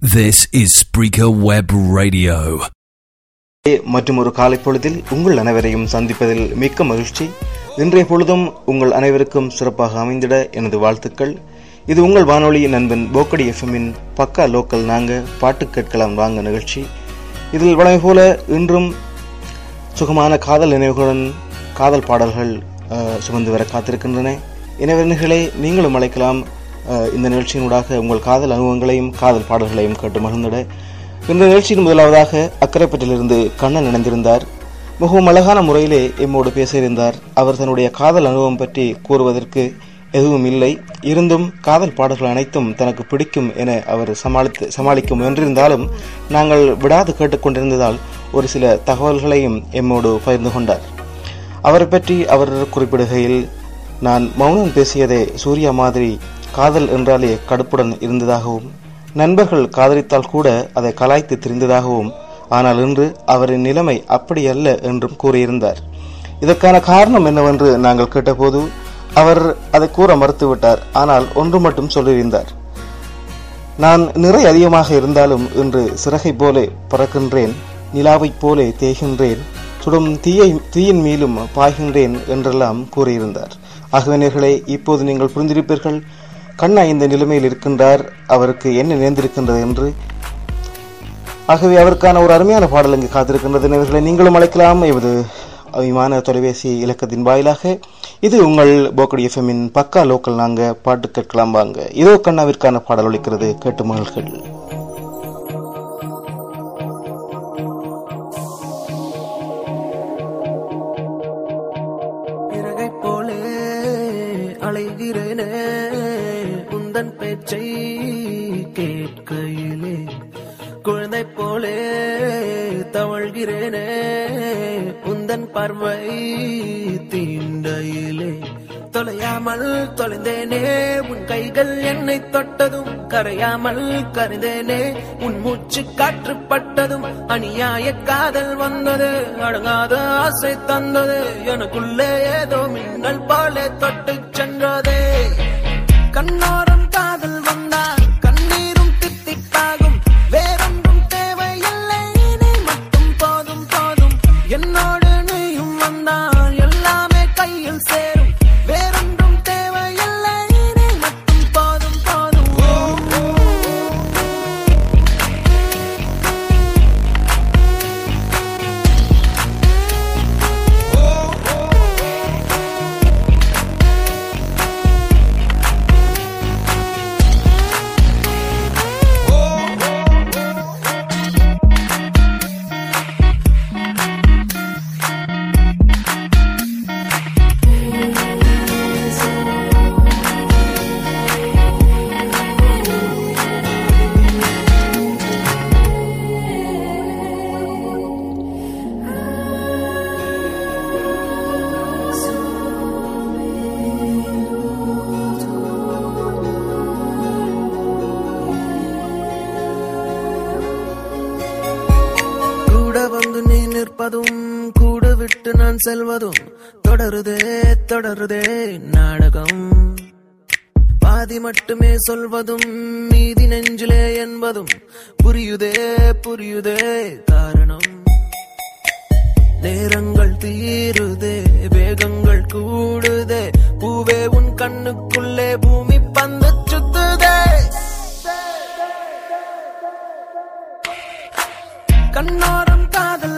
This is Spreaker Web Radio. மற்றும் ஒரு காலை பொழுதில் உங்கள் அனைவரையும் சந்திப்பதில் மிக்க மகிழ்ச்சி இன்றைய பொழுதும் உங்கள் அனைவருக்கும் சிறப்பாக அமைந்திட எனது வாழ்த்துக்கள் இது உங்கள் வானொலி நண்பன் போக்கடி எஃப்எம்மின் பக்கா லோக்கல் நாங்க பாட்டு கேட்கலாம் வாங்க நிகழ்ச்சி இதில் வழமை போல இன்றும் சுகமான காதல் நினைவுகளுடன் காதல் பாடல்கள் அஹ், சுமந்து வர காத்திருக்கின்றன இனவர்களே நீங்களும் அழைக்கலாம் அஹ், இந்த நிகழ்ச்சியினூடாக உங்கள் காதல் அனுபவங்களையும் காதல் பாடல்களையும் கேட்டு மகிழ்ந்திட இந்த நிகழ்ச்சியின் முதலாவதாக அக்கரைப்பட்டிலிருந்து கண்ணன் இணைந்திருந்தார் மிகவும் அழகான முறையிலே எம்மோடு பேசியிருந்தார் அவர் தன்னுடைய காதல் அனுபவம் பற்றி கூறுவதற்கு எதுவும் இல்லை இருந்தும் காதல் பாடல்கள் அனைத்தும் தனக்கு பிடிக்கும் என அவர் சமாளித்து சமாளிக்க முயன்றிருந்தாலும் நாங்கள் விடாது கேட்டுக்கொண்டிருந்ததால் ஒரு சில தகவல்களையும் எம்மோடு பகிர்ந்து கொண்டார் அவரை பற்றி அவர் குறிப்பிடுகையில் நான் மௌனம் பேசியதே சூர்யா மாதிரி காதல் என்றாலே கடுப்புடன் இருந்ததாகவும் நண்பர்கள் காதலித்தால் கூட அதை கலாய்த்து திரிந்ததாகவும் ஆனால் இன்று அவரின் நிலைமை அப்படி அல்ல என்றும் கூறியிருந்தார் இதற்கான காரணம் என்னவென்று நாங்கள் கேட்டபோது அவர் அதை கூற மறுத்துவிட்டார் ஆனால் ஒன்று மட்டும் சொல்லியிருந்தார் நான் நிறை அதிகமாக இருந்தாலும் இன்று சிறகை போலே பறக்கின்றேன் நிலாவைப் போலே தேய்கின்றேன் சுடும் தீயை தீயின் மேலும் பாய்கின்றேன் என்றெல்லாம் கூறியிருந்தார் ஆகவே நேர்களே இப்போது நீங்கள் புரிந்திருப்பீர்கள் கண்ணா இந்த நிலைமையில் இருக்கின்றார் அவருக்கு என்ன நேர்ந்திருக்கின்றது என்று ஆகவே அவருக்கான ஒரு அருமையான பாடல் இங்கு காத்திருக்கின்றது நேயர்களே நீங்களும் அழைக்கலாம் இது விமான தொலைபேசி இலக்கத்தின் வாயிலாக இது உங்கள் போக்கடி எஃப்எம்மின் பக்கா லோக்கல் நாங்க பாட்டு கேட்கலாம் வாங்க இதோ கண்ணாவிற்கான பாடல் ஒலிக்கிறது கேட்டு மகள்கள் இறகை போலே அலைகிறேனே உந்தன் பேச்சை கேட்கையிலே குழந்தை போலே தவழ்கிறேனே உந்தன் பார்வை தீண்டையிலே தொலையாமல் தொலைந்தேனே உன் கைகள் என்னை தொட்டதும் கரையாமல் கரைந்தேனே உன் மூச்சு காற்று பட்டதும் அநியாய காதல் வந்தது அடங்காத ஆசை தந்தது எனக்குள்ளே ஏதோ மின்னல் போல தொட்டு சென்றதே கண்ணோரம் காதல் வந்தால் கண்ணீரும் தித்திப்பாகும் வேறொன்றும் தேவையில்லை நீ மட்டும் போதும் போதும் என்னோடு நீயும் வந்தால் எல்லாமே கையில் சேரும் வேறொன்றும் தேவையில்லை நீ மட்டும் போதும் போதும் ஓ, ஓ, ஓ. கூட வந்து நீ நிற்பதும் கூட விட்டு நான் செல்வதும் தொடருதே தொடருதே நாடகம் பாதி மட்டுமே சொல்வதும் மீதி நெஞ்சிலே என்பதும் புரியுதே புரியுதே காரணம் நேரங்கள் தீருதே வேகங்கள் கூடுதே பூவே உன் கண்ணுக்குள்ளே பூமி பந்து சுத்துதே கண்ணோரம் காதல்